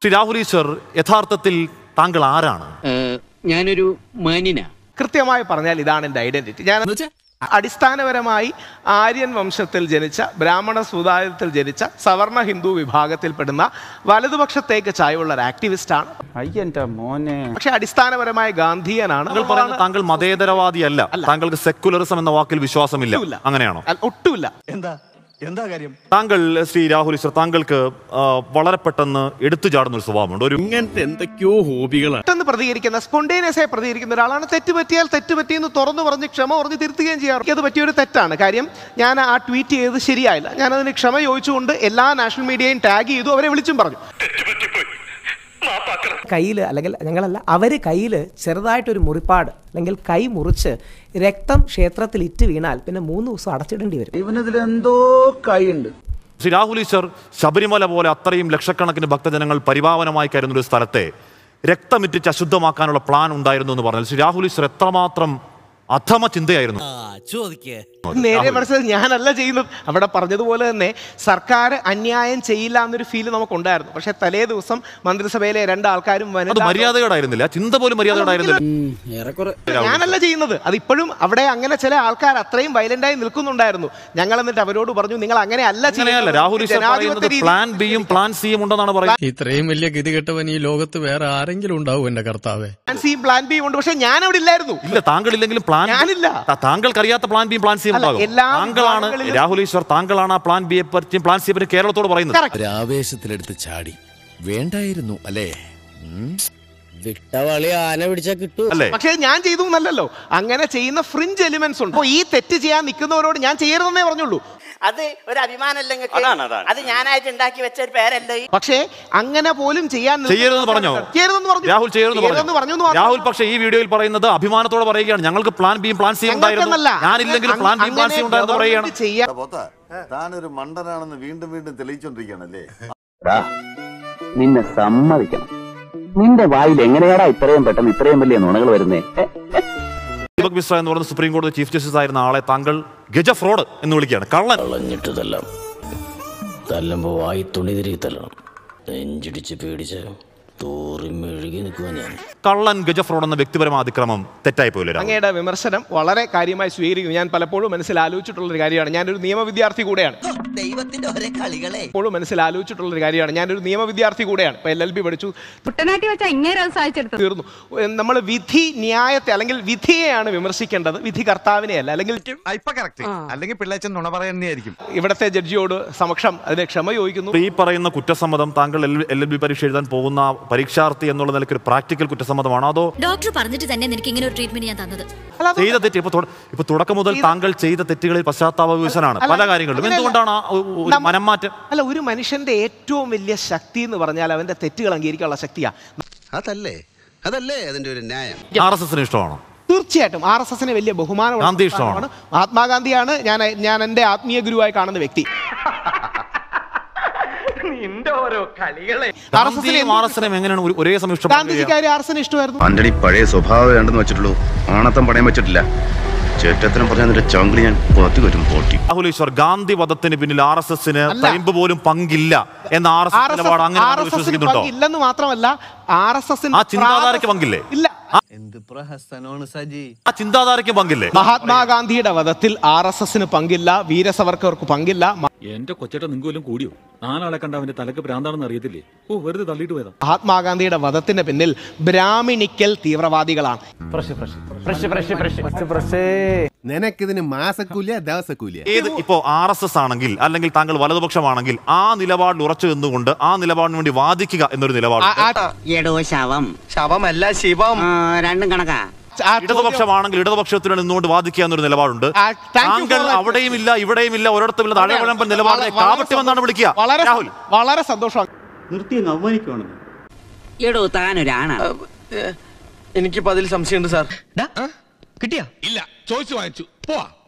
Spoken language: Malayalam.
ശ്രീ രാഹുൽ ഈശ്വർ യഥാർത്ഥത്തിൽ താങ്കൾ ആരാണ് ഞാനൊരു മാന്യനാ കൃത്യമായി പറഞ്ഞാൽ ഇതാണ് എൻ്റെ ഐഡന്റിറ്റി ഞാൻ അടിസ്ഥാനപരമായി ആര്യൻ വംശത്തിൽ ജനിച്ച ബ്രാഹ്മണ സമുദായത്തിൽ ജനിച്ച സവർണ ഹിന്ദു വിഭാഗത്തിൽപ്പെടുന്ന വലതുപക്ഷത്തേക്ക് ചായവുള്ള ഒരു ആക്ടിവിസ്റ്റാണ് അയ്യന്റെ മോനെ പക്ഷെ അടിസ്ഥാനപരമായ ഗാന്ധിയനാണ് താങ്കൾ പറയുന്നത് താങ്കൾ മതേതരവാദിയല്ല താങ്കൾക്ക് സെക്കുലറിസം എന്ന വാക്കിൽ വിശ്വാസമില്ല ഒട്ടുമില്ല. അങ്ങനെയാണോ അല്ല, ഒട്ടുമില്ല എന്താ എന്താ കാര്യം താങ്കൾ ശ്രീ രാഹുൽ ഈശ്വർ താങ്കൾക്ക് ആ, വളരെ പെട്ടെന്ന് എടുത്തു ചാടുന്ന ഒരു സ്വഭാവമുണ്ട് ഒരു ഇങ്ങനത്തെ എന്തൊക്കെയോ ഹോബികളാണ് പെട്ടെന്ന് പ്രതികരിക്കുന്ന സ്പോണ്ടേനിയസ് ആയി പ്രതികരിക്കുന്ന ഒരാളാണ് തെറ്റ് പറ്റിയാൽ തെറ്റ് പറ്റിയെന്ന് തുറന്നു പറഞ്ഞ് ക്ഷമ പറഞ്ഞ് തിരുത്തുകയും ചെയ്യാറ് അത് പറ്റിയൊരു തെറ്റാണ് കാര്യം ഞാൻ ആ ട്വീറ്റ് ചെയ്തത് ശരിയായില്ല ഞാൻ അതിന് ക്ഷമ ചോദിച്ചുകൊണ്ട് എല്ലാ നാഷണൽ മീഡിയയും ടാഗ് ചെയ്തു അവരെ വിളിച്ചും പറഞ്ഞു കയ്യിൽ അല്ലെങ്കിൽ ഞങ്ങളല്ല അവർ കയ്യിൽ ചെറുതായിട്ടൊരു മുറിപ്പാട് അല്ലെങ്കിൽ കൈ മുറിച്ച് രക്തം ക്ഷേത്രത്തിൽ ഇറ്റ് വീണാൽ പിന്നെ മൂന്ന് ദിവസം അടച്ചിടേണ്ടി വരും ഇവനതിൽ എന്തോ കൈയുണ്ട് ശ്രീ രാഹുൽ ഈശ്വർ ശബരിമല പോലെ അത്രയും ലക്ഷക്കണക്കിന് ഭക്തജനങ്ങൾ പരിപാവനമായി കരുതുന്ന ഒരു സ്ഥലത്തെ രക്തമിറ്റിച്ച് അശുദ്ധമാക്കാനുള്ള പ്ലാൻ ഉണ്ടായിരുന്നു എന്ന് പറഞ്ഞാൽ ശ്രീ രാഹുൽ ഈശ്വർ എത്രമാത്രം അധമ ചിന്തയായിരുന്നു നേരെ മനസ്സിൽ ഞാനല്ല ചെയ്യുന്നത് അവിടെ പറഞ്ഞതുപോലെ തന്നെ സർക്കാർ അന്യായം ചെയ്യില്ല എന്നൊരു ഫീൽ നമുക്കുണ്ടായിരുന്നു പക്ഷെ തലേ ദിവസം മന്ത്രിസഭയിലെ രണ്ടാൾക്കാരും അത് വനിതാ- മര്യാദയോടായിരുന്നില്ല ചിന്ത പോലും മര്യാദയോടായിരുന്നില്ല ഏറെക്കുറെ ഞാനല്ല ചെയ്യുന്നത് അത് ഇപ്പോഴും അവിടെ അങ്ങനെ ചില ആൾക്കാർ അത്രയും വയലന്റായി നിൽക്കുന്നുണ്ടായിരുന്നു ഞങ്ങൾ എന്നിട്ട് അവരോട് പറഞ്ഞു നിങ്ങൾ അങ്ങനെ അല്ല അങ്ങനെയല്ല രാഹുൽ ഈശ്വർ പറയുന്നത് പ്ലാൻ ബിയും പ്ലാൻ സിയും ഉണ്ടെന്നാണ് പറയുന്നത് ഇത്രയും വലിയ ഗതികെട്ടവൻ ഈ ലോകത്ത് വേറെ ആരെങ്കിലും ഉണ്ടാവും എന്റെ കർത്താവേ പ്ലാൻ സിയും പ്ലാൻ ബിയും ഉണ്ട് പക്ഷെ ഞാൻ അവിടെ ഇല്ലായിരുന്നു ഇല്ല താങ്കൾ ഇല്ലെങ്കിലും പ്ലാൻ ഞാനില്ല. ത- താങ്കൾക്ക് അറിയാത്ത പ്ലാൻ ബിയും പ്ലാൻ സിയും അല്ല, ഉണ്ടാകും എല്ലാ താങ്കളാണ് വിഭാഗങ്ങളിലും- രാഹുൽ ഈശ്വർ താങ്കളാണ് ആ പ്ലാൻ ബിയെ പറ്റിയും പ്ലാൻ സിയെ പറ്റി കേരളത്തോട് പറയുന്നത് Correct. ഒരാവേശത്തിലെടുത്ത് ചാടി വേണ്ടായിരുന്നു അല്ലേ വിട്ടവളി ആന പിടിച്ചാ കിട്ടൂ അല്ലേ പക്ഷേ ഞാൻ ചെയ്തു എന്നല്ലല്ലോ അങ്ങനെ ചെയ്യുന്ന ഫ്രിഞ്ച് എലിമെന്റ്സ് ഉണ്ട് അപ്പോൾ ഈ തെറ്റ് ചെയ്യാൻ നിൽക്കുന്നവരോട് ഞാൻ ചെയ്യരുതെന്നേ പറഞ്ഞുള്ളൂ അത് ഒരു അഭിമാനമല്ല നിങ്ങൾക്ക് അത് ഞാനായിട്ട് ഉണ്ടാക്കി വെച്ച ഒരു പേരല്ലേ ഈ പക്ഷേ അങ്ങനെ പോലും ചെയ്യാൻ നിൽക്കുന്ന ചെയ്യരുതെന്ന് പറഞ്ഞോ ചെയ്യരുതെന്ന് പറഞ്ഞു രാഹുൽ ചെയ്യരുതെന്ന് ചെയ്യരുതെന്ന് പറഞ്ഞു പറഞ്ഞു എന്ന് രാഹുൽ മാത്രമല്ല. പക്ഷേ ഈ വീഡിയോയിൽ പറയുന്നത് അഭിമാനത്തോടെ പറയുകയാണ് ഞങ്ങൾക്ക് പ്ലാൻ ബിയും പ്ലാൻ സിയും ഉണ്ടായിരുന്നു ഞങ്ങൾക്കെന്നല്ല. ഞാനില്ലെങ്കിലും പ്ലാൻ ബിയും പ്ലാൻ സിയും ഉണ്ടായിരുന്നു അങ്ങനെ പറയുകയാണ് government ചെയ്യാൻ പോത്ത താനൊരു മണ്ടനാണെന്ന് വീണ്ടും വീണ്ടും തെളിയിച്ചോണ്ടിരിക്കുകയാണല്ലേ നിന്നെ സമ്മതിക്കണം നിന്റെ വായിൽ എങ്ങനെയാടാ ഇത്രയും പെട്ടെന്ന് ഇത്രയും വലിയ നുണകൾ വരുന്നേ ദീപക് മിശ്ര എന്ന് പറയുന്ന സുപ്രീം കോടതി ചീഫ് ജസ്റ്റിസ് ആയിരുന്ന ആളെ താങ്കൾ ഗജ ഫ്രോഡ് എന്ന് വിളിക്കുകയാണ് കള്ളൻ കളഞ്ഞിട്ട് തല്ലാം തല്ലുമ്പോ വായി തുണി തിരികെ തല്ലണം നെഞ്ചിടിച്ച് പേടിച്ച് തോറി മെഴുകി നിൽക്കുക ഞാൻ കള്ളൻ ഗജ ഫ്രോഡ് എന്ന വ്യക്തിപരമായ അതിക്രമം തെറ്റായി പോയില്ല രാഹുൽ. അങ്ങയുടെ വിമർശനം വളരെ കാര്യമായി സ്വീകരിക്കും ഞാൻ പലപ്പോഴും മനസ്സിൽ ആലോചിച്ചിട്ടുള്ള ഒരു കാര്യമാണ് ഞാനൊരു നിയമ വിദ്യാർത്ഥി കൂടെയാണ് ദൈവത്തിന്റെ ഒരേ കളികളെ എപ്പോഴും മനസ്സിൽ ആലോചിച്ചിട്ടുള്ള ഒരു കാര്യമാണ് ഞാനൊരു നിയമ വിദ്യാർത്ഥി കൂടെയാണ് ഇപ്പൊ എൽ എൽ ബി പഠിച്ചു കുട്ടനാട്ടി വെച്ചാൽ ഇങ്ങനെ അത് സാധിച്ചെടുത്തു തീർന്നു നമ്മൾ വിധി ന്യായത്തെ അല്ലെങ്കിൽ വിധിയെയാണ് വിമർശിക്കേണ്ടത് വിധി കർത്താവിനെ അല്ല അല്ലെങ്കിൽ ഇപ്പൊ കറക്റ്റ് അല്ലെങ്കിൽ പിള്ളേച്ചൻ നുണ പറയുന്നതായിരിക്കും ഇവിടുത്തെ ജഡ്ജിയോട് സമക്ഷം അതിന് ക്ഷമ ചോദിക്കുന്നു ഈ പറയുന്ന കുറ്റസമ്മതം താങ്കൾ എൽ എൽ ബി പരീക്ഷ എഴുതാൻ പോകുന്ന പരീക്ഷാർത്ഥി എന്നുള്ള നിലയ്ക്ക് ഒരു പ്രാക്ടിക്കൽ കുറ്റസമ്മതമാണോ അതോ ഡോക്ടർ പറഞ്ഞിട്ട് തന്നെ നിനക്ക് ഇങ്ങനെ ഒരു ട്രീറ്റ്മെന്റ് ഞാൻ തന്നത് അല്ല, അത് ചെയ്ത തെറ്റ് ഇപ്പൊ തുട- ഇപ്പൊ തുടക്കം മുതൽ താങ്കൾ ചെയ്ത തെറ്റുകളിൽ പശ്ചാത്താപ വിവശനാണ് അല്ല, പല കാര്യങ്ങളിലും അങ്ങനെയല്ല. എന്തുകൊണ്ടാണ് ആ ഒരു- ഒരു നമ്മ- മനംമാറ്റം അല്ല ഒരു മനുഷ്യന്റെ ഏറ്റവും വലിയ ശക്തി എന്ന് പറഞ്ഞാൽ അവന്റെ തെറ്റുകൾ അംഗീകരിക്കാനുള്ള ശക്തിയാ അതല്ലേ അതല്ലേ അതിന്റെ ഒരു ന്യായം ആർ എസ് എസിന് ഇഷ്ടമാണോ തീർച്ചയായിട്ടും ആർ എസ് എസിന് വലിയ ബഹുമാനമുള്ള ഗാന്ധി ഇഷ്ടമാണോ? പ്രസ്ഥാനമാണ്. മഹാത്മാഗാന്ധിയാണ് ഞാൻ ഞാൻ എന്റെ ആത്മീയ ഗുരുവായി കാണുന്ന വ്യക്തി ആർ എസ് ഗാന്ധിയും ആർ എസ് എസിനും എങ്ങനെയാണ് ഒരു- ഒരേ സമയം ഇഷ്ടപ്പെടുക ഗാന്ധിജിക്കാരി ആർ എസ് എസിന് ഇഷ്ടമായിരുന്നു ആന്റണി പഴയ സ്വഭാവം വേണ്ടെന്ന് വെച്ചിട്ടുള്ളൂ ആണത്തം പണയം വെച്ചിട്ടില്ല ചേട്ടത്തിനും പറഞ്ഞ നിന്റെ ചങ്കിളി ഞാൻ പുറത്തു വരും പോട്ടി രാഹുൽ ഈശ്വർ ഗാന്ധി വധത്തിന് പിന്നിൽ ആർ എസ് എസിന് തരിമ്പ് പോലും പങ്കില്ല എന്ന R S R S S നിലപാട് അങ്ങനെ ആർ നമ്മൾ എസ് എസിന് വിശ്വസിക്കുന്നുണ്ടോ പങ്കില്ലെന്ന് മാത്രമല്ല ആർ എസ് എസിന് ആ ചിന്താധാരയ്ക്ക് പങ്കില്ലേ ഇല്ല എന്ത് പ്രഹസനമാണ് സജി ആ ചിന്താധാരയ്ക്ക് പങ്കില്ലേ മഹാത്മാഗാന്ധിയുടെ വധത്തിൽ ആർ എസ് എസിന് പങ്കില്ല വീരസവർക്കർക്ക് പങ്കില്ല എന്റെ കൊച്ചേട്ട നിങ്ങൾക്ക് വല്ലതും കൂടിയോ നാലാളെ കണ്ട അവന്റെ തലക്ക് ഭ്രാന്താണെന്ന് അറിയത്തില്ലേ ഓ വെറുതെ തള്ളിയിട്ട് പോയതാ മഹാത്മാഗാന്ധിയുടെ വധത്തിന് പിന്നിൽ ബ്രാഹ്മിണിക്കൽ തീവ്രവാദികളാണ് നിനക്കിതിന് മാസക്കൂലിയ ദിവസക്കൂലിയ ഏത് ഇപ്പോ ആർ എസ് എസ് ആണെങ്കിൽ അല്ലെങ്കിൽ താങ്കൾ വലതുപക്ഷമാണെങ്കിൽ ആ നിലപാടിൽ ഉറച്ചു നിന്നുകൊണ്ട് ആ നിലപാടിന് വേണ്ടി വാദിക്കുക എന്നൊരു നിലപാട് ആ- ആ- എടോ ശവം ശവമല്ല ശിവം ആ, രണ്ടും കണക്കാ ആ ചോദ്യം- ഇടതുപക്ഷമാണെങ്കിൽ ഇടതുപക്ഷത്തിന് നിന്നുകൊണ്ട് വാദിക്കുക എന്നൊരു നിലപാടുണ്ട് ആ, thank you താങ്കൾ for that. അവിടെയും ഇല്ല ഇവിടെയും ഇല്ല ഒരിടത്തും ഇല്ല തഴവിളമ്പൻ നിലപാടിനെ വളരെ- കാപട്യം എന്നാണ് വിളിക്കുക വളരെ രാഹുൽ വളരെ സന്തോഷം എടോ താനൊരാണാ എനിക്കിപ്പോ അതിൽ സംശയമുണ്ട് സാർ കിട്ടിയാ ഇല്ല ചോദിച്ചു വാങ്ങിച്ചു പോവാ